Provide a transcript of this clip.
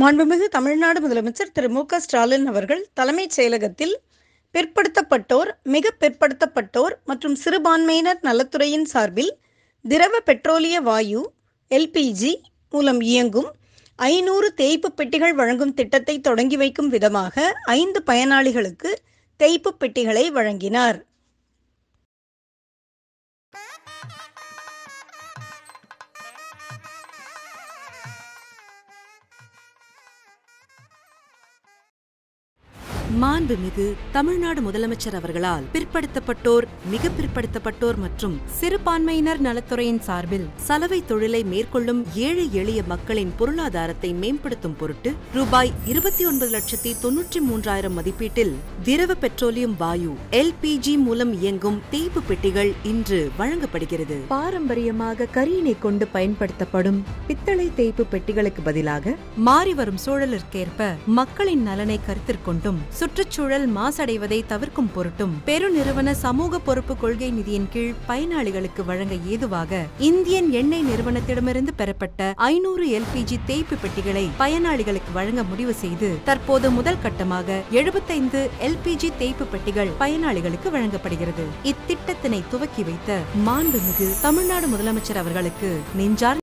மாண்புமிகு தமிழ்நாடு முதலமைச்சர் திரு மு க ஸ்டாலின் அவர்கள் தலைமைச் செயலகத்தில் பிற்படுத்தப்பட்டோர் மிக பிற்படுத்தப்பட்டோர் மற்றும் சிறுபான்மையினர் நலத்துறையின் சார்பில் திரவ பெட்ரோலிய வாயு எல்பிஜி மூலம் இயங்கும் ஐநூறு தேய்ப்பு பெட்டிகள் வழங்கும் திட்டத்தை தொடங்கி வைக்கும் விதமாக ஐந்து பயனாளிகளுக்கு தேய்ப்பு பெட்டிகளை வழங்கினார் மாண்புமிகு தமிழ்நாடு முதலமைச்சர் அவர்களால் பிற்படுத்தப்பட்டோர் மிக பிற்படுத்தப்பட்டோர் மற்றும் சிறுபான்மையினர் நலத்துறையின் சார்பில் சலவை தொழிலை மேற்கொள்ளும் ஏழை எளிய மக்களின் பொருளாதாரத்தை மேம்படுத்தும் பொருட்டு ரூபாய் இருபத்தி ஒன்பது லட்சத்தி தொன்னூற்றி மூன்றாயிரம் மதிப்பீட்டில் திரவ பெட்ரோலியம் வாயு எல்பிஜி மூலம் இயங்கும் தேய்ப்பு பெட்டிகள் இன்று வழங்கப்படுகிறது பாரம்பரியமாக கரியினை கொண்டு பயன்படுத்தப்படும் பித்தளை தேய்ப்பு பெட்டிகளுக்கு பதிலாக மாறி வரும் சூழலிற்கேற்ப மக்களின் நலனை கருத்தில் கொண்டும் சுற்றுச்சூழல் மாசடைவதை தவிர்க்கும் பொருட்டும் பெருநிறுவன சமூக பொறுப்பு கொள்கை நிதியின் கீழ் பயனாளிகளுக்கு வழங்க ஏதுவாக இந்தியன் எண்ணெய் நிறுவனத்திடமிருந்து பெறப்பட்ட ஐநூறு எல்பிஜி தேய்ப்பு பெட்டிகளை பயனாளிகளுக்கு வழங்க முடிவு செய்து தற்போது முதல் கட்டமாக எழுபத்தைந்து எல்பிஜி தேய்ப்பு பெட்டிகள் பயனாளிகளுக்கு வழங்கப்படுகிறது இத்திட்டத்தினை துவக்கி வைத்த மாண்புமிகு தமிழ்நாடு முதலமைச்சர் அவர்களுக்கு நெஞ்சார்